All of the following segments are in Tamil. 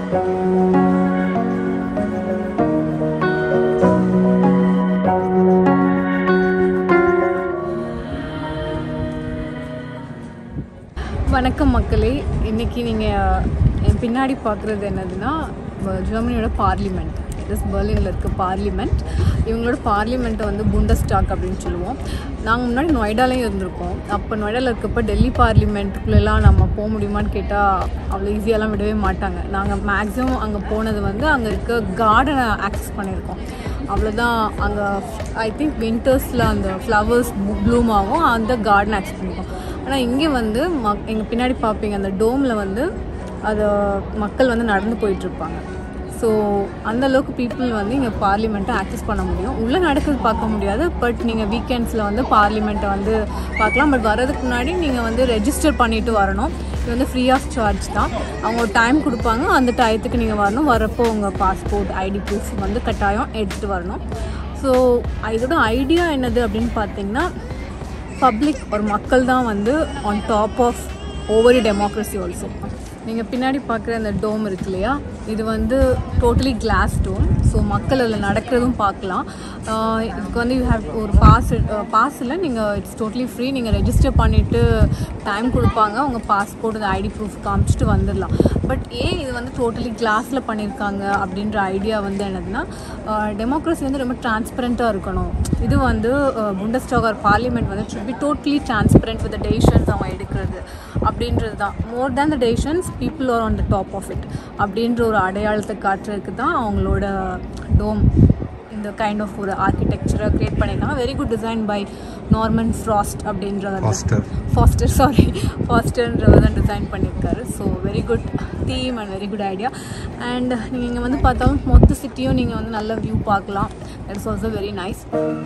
வணக்கம் மக்களே இன்னைக்கு நீங்கள் என் பின்னாடி பார்க்குறது என்னதுன்னா ப- ஜெர்மனியோட பார்லிமெண்ட் இஸ் பெர்லினில் இருக்க பார்லிமெண்ட் இவங்களோட பார்லிமெண்ட்டை வந்து புண்டஸ்டாக் அப்படின்னு சொல்லுவோம் நாங்கள் முன்னாடி நொய்டாலையும் இருந்திருக்கோம் அப்போ நொய்டாவில் இருக்கப்போ டெல்லி பார்லிமெண்ட்டுக்குள்ளெல்லாம் நம்ம போக முடியுமான்னு கேட்டால் அவ்வளோ ஈஸியாலாம் விடவே மாட்டாங்க நாங்கள் மேக்ஸிமம் அங்கே போனது வந்து அங்கே இருக்க கார்டனை ஆக்சஸ் பண்ணியிருக்கோம் அவ்வளோதான் அங்கே ஐ திங்க் வின்டர்ஸில் அந்த ஃப்ளவர்ஸ் ப்ளூம் ஆகும் அந்த கார்டன் ஆக்சஸ் பண்ணியிருக்கோம் ஆனால் இங்கே வந்து மக் எங்கள் பின்னாடி பார்ப்பீங்க அந்த டோமில் வந்து அது மக்கள் வந்து நடந்து போயிட்டுருப்பாங்க ஸோ அந்த அளவுக்கு பீப்புள் வந்து இங்கே பார்லிமெண்ட்டை ஆக்சஸ் பண்ண முடியும் உள்ளே நடக்கிறது பார்க்க முடியாது பட் நீங்கள் வீக்கெண்ட்ஸில் வந்து பார்லிமெண்ட்டை வந்து பார்க்கலாம் பட் வர்றதுக்கு முன்னாடி நீங்கள் வந்து ரெஜிஸ்டர் பண்ணிட்டு வரணும் இது வந்து ஃப்ரீ ஆஃப் சார்ஜ் தான் அவங்க ஒரு டைம் கொடுப்பாங்க அந்த டயத்துக்கு நீங்கள் வரணும் வரப்போ உங்கள் பாஸ்போர்ட் ஐடி ப்ரூஃப் வந்து கட்டாயம் எடுத்துகிட்டு வரணும் ஸோ இதோட ஐடியா என்னது அப்படின்னு பார்த்தீங்கன்னா பப்ளிக் ஒரு மக்கள் தான் வந்து on top of every democracy also நீங்கள் பின்னாடி பார்க்குற அந்த டோம் இருக்கு இல்லையா இது வந்து டோட்டலி கிளாஸ் டோம் ஸோ மக்கள் அதில் நடக்கிறதும் பார்க்கலாம் ஆஹ் இதுக்கு வந்து யூ ஹேவ் ஒரு பாஸ் பாஸில் நீங்கள் இட்ஸ் டோட்டலி ஃப்ரீ நீங்கள் ரெஜிஸ்டர் பண்ணிவிட்டு டைம் கொடுப்பாங்க உங்கள் பாஸ்போர்ட் அந்த ஐடி ப்ரூஃப் காமிச்சிட்டு வந்துடலாம் பட் ஏன் இது வந்து டோட்டலி கிளாஸில் பண்ணியிருக்காங்க அப்படின்ற ஐடியா வந்து என்னதுன்னா டெமோக்ரஸி வந்து ரொம்ப டிரான்ஸ்பரண்ட்டாக இருக்கணும் இது வந்து புண்டஸ்டாகர் பார்லிமெண்ட் வந்து should be totally transparent with decisions அவங்க எடுக்கிறது அப்படின்றது தான் more than the decisions people are on the top of it அப்படின்ற ஒரு அடையாளத்தை காட்டுறதுக்கு தான் அவங்களோட டோம் இந்த கைண்ட் ஆஃப் ஒரு ஆர்கிடெக்சரை க்ரியேட் பண்ணியிருக்காங்க very good design by Norman Frost அப்படின்றவர் Foster. ஃபாஸ்டர் சாரி ஃபாஸ்டர்ன்றவர் தான் டிசைன் பண்ணியிருக்காரு so very good theme and very good idea and நீங்கள் இங்கே வந்து பார்த்தாலும் மொத்த சிட்டியும் நீங்கள் வந்து நல்ல வியூ பார்க்கலாம் it's also very nice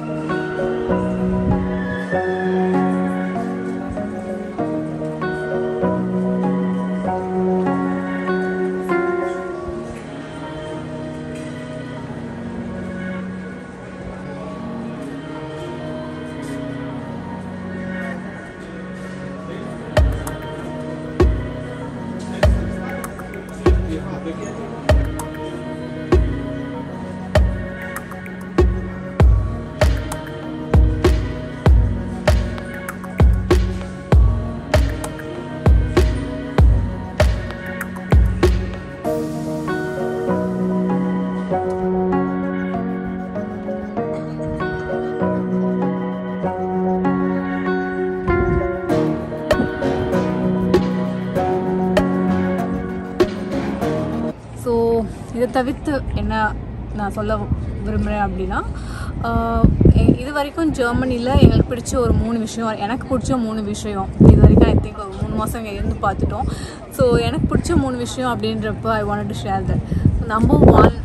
so இதை தவிர்த்து என்ன நான் சொல்ல விரும்புகிறேன் அப்படின்னா ஆஹ் எ- இது வரைக்கும் ஜெர்மனியில் எங்களுக்கு பிடிச்ச ஒரு மூணு விஷயம் எனக்கு பிடிச்ச மூணு விஷயம் இது வரைக்கும் ஐ திங்க் ஒரு மூணு மாதம் இங்கே இருந்து பார்த்துட்டோம் ஸோ எனக்கு பிடிச்ச மூணு விஷயம் அப்படின்றப்ப I want to share that number one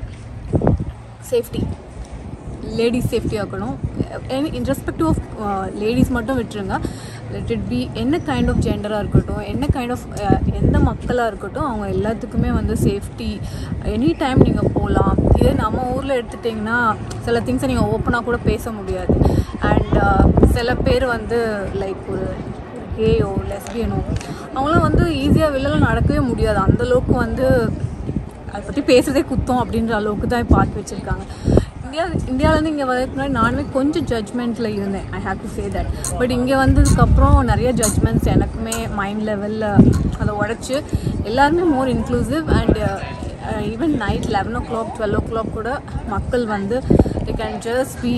safety ladies சேஃப்டியாக இருக்கணும் இன் ரெஸ்பெக்டிவ் ஆஃப் லேடிஸ் மட்டும் விட்டுருங்க லெட் இட் பி என்ன கைண்ட் ஆஃப் ஜெண்டராக இருக்கட்டும் என்ன கைண்ட் ஆஃப் எந்த மக்களாக இருக்கட்டும் அவங்க எல்லாத்துக்குமே வந்து சேஃப்டி எனி டைம் நீங்கள் போகலாம் இதே நம்ம ஊரில் எடுத்துட்டிங்கன்னா சில திங்ஸை நீங்கள் ஓப்பனாக கூட பேச முடியாது அண்ட் சில பேர் வந்து லைக் ஒரு கேயோ லெஸ்பியனோ அவங்களாம் வந்து ஈஸியாக வெளில நடக்கவே முடியாது அந்தளவுக்கு வந்து அதை பற்றி பேசுறதே குத்தம் அப்படின்ற அளவுக்கு தான் இப்போ ஆக்கி வச்சுருக்காங்க இந்தியா இந்தியாவிலேருந்து இங்கே வரதுக்கு முன்னாடி நானுமே கொஞ்சம் ஜட்மெண்ட்டில் இருந்தேன் I have to say that but இங்கே வந்ததுக்கப்புறம் நிறைய ஜட்மெண்ட்ஸ் எனக்குமே மைண்ட் லெவலில் அதை உடச்சி எல்லாருமே more inclusive and even night eleven o'clock twelve o'clock கூட மக்கள் வந்து they can just be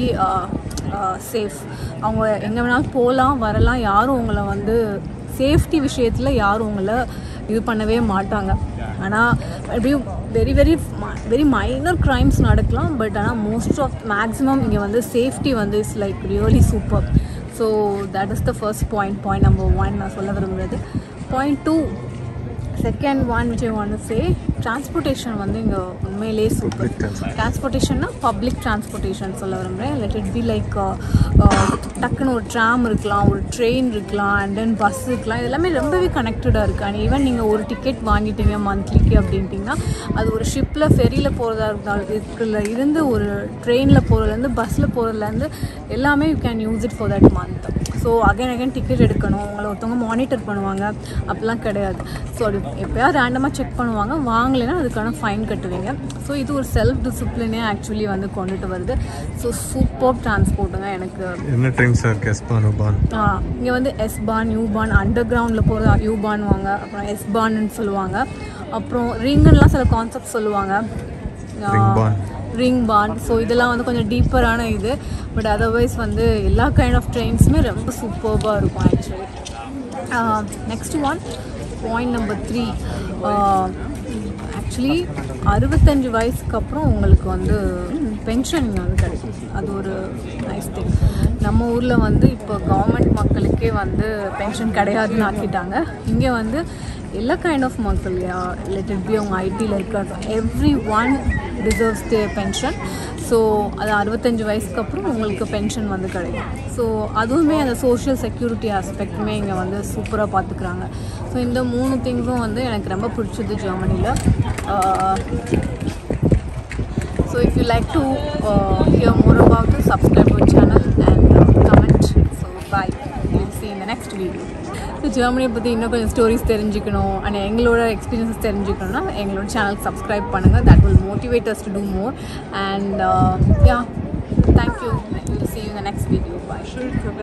safe அவங்க எங்கே வேணாலும் போகலாம் வரலாம் யாரும் உங்களை வந்து சேஃப்டி விஷயத்தில் யாரும் உங்களை இது பண்ணவே மாட்டாங்க ஆனால் எப்படியும் very very very minor crimes நடக்கலாம் பட் ஆனால் மோஸ்ட் ஆஃப் மேக்ஸிமம் இங்கே வந்து சேஃப்டி வந்து is like really super so that is the first point point number one நான் சொல்ல விரும்புகிறது point two second one which I want say transportation வந்து இங்கே உண்மையிலேயே சூப்பர் Public transport. டிரான்ஸ்போர்ட்டேஷன்னா பப்ளிக் டிரான்ஸ்போர்ட்டேஷன் சொல்ல விரும்புகிறேன் லெட் இட் பி லைக் டக்குன்னு ஒரு ட்ராம் இருக்கலாம் ஒரு ட்ரெயின் இருக்கலாம் அண்ட் தென் பஸ் இருக்கலாம் இது எல்லாமே ரொம்பவே கனெக்டடாக இருக்குது அண்ட் ஈவன் நீங்கள் ஒரு டிக்கெட் வாங்கிட்டீங்க மந்த்லிக்கு அப்படின்ட்டிங்கன்னா அது ஒரு ஷிப்பில் ஃபெரியில் போகிறதா இருந்தாலும் இதுக்குள்ள இருந்து ஒரு ட்ரெயினில் போகிறதுலேருந்து பஸ்ஸில் போகிறதுலேருந்து எல்லாமே you can use it for that month so again again ticket எடுக்கணும் உங்களை ஒருத்தவங்க மானிட்டர் பண்ணுவாங்க அப்படிலாம் கிடையாது ஸோ அது எப்போயாவது ரேண்டமாக செக் பண்ணுவாங்க வாங்கலைன்னா அதுக்கான ஃபைன் கட்டுவீங்க ஸோ இது ஒரு செல்ஃப் டிசிப்ளினே ஆக்சுவலி வந்து கொண்டுட்டு வருது ஸோ சூப்பர் டிரான்ஸ்போர்ட்டுங்க எனக்கு என்ன ட்ரெயின்ஸ் சார் கெஸ்பான் உபான் இங்கே வந்து எஸ் பான் யூ பான் அண்டர் கிரவுண்டில் போகிறது யூ பான் வாங்க அப்புறம் எஸ் பான்னு சொல்லுவாங்க அப்புறம் ரிங்குன்னெலாம் சில கான்செப்ட் சொல்லுவாங்க ரிங்பான் ரிங் பான் ஸோ இதெல்லாம் வந்து கொஞ்சம் டீப்பரான இது பட் அதர்வைஸ் வந்து எல்லா கைண்ட் ஆஃப் ட்ரெயின்ஸுமே ரொம்ப சூப்பர்பாக இருக்கும் actually next one point number three actually அறுபத்தஞ்சு வயசுக்கு அப்புறம் உங்களுக்கு வந்து பென்ஷன் இங்கே வந்து கிடைக்கும் அது ஒரு நைஸ் திங் நம்ம ஊரில் வந்து இப்போ கவர்மெண்ட் மக்களுக்கே வந்து பென்ஷன் கிடையாதுன்னு ஆக்கிட்டாங்க இங்கே வந்து எல்லா கைண்ட் ஆஃப் மக்கள் லெட் இட் பி அவங்க ஐடியில் இருக்க every one deserves the pension so அது அறுபத்தஞ்சு வயசுக்கு அப்புறம் உங்களுக்கு பென்ஷன் வந்து கிடைக்கும் ஸோ அதுவுமே அந்த சோஷியல் செக்யூரிட்டி ஆஸ்பெக்ட்டுமே இங்கே வந்து சூப்பராக பார்த்துக்குறாங்க ஸோ இந்த மூணு திங்ஸும் வந்து எனக்கு ரொம்ப பிடிச்சது ஜெர்மனியில் so if you like to hear more about subscribe our channel and comment so bye will see இந்த நெக்ஸ்ட் வீடியோ ஸோ ஜெர்மனியை பற்றி இன்னும் கொஞ்சம் ஸ்டோரிஸ் தெரிஞ்சுக்கணும் அண்ட் எங்களோட எக்ஸ்பீரியன்ஸஸ் தெரிஞ்சுக்கணும்னா எங்களோட சேனல் சப்ஸ்கிரைப் பண்ணுங்கள் that will motivate us to do more and yeah thank you will see you இந்த நெக்ஸ்ட் வீடியோ பாய்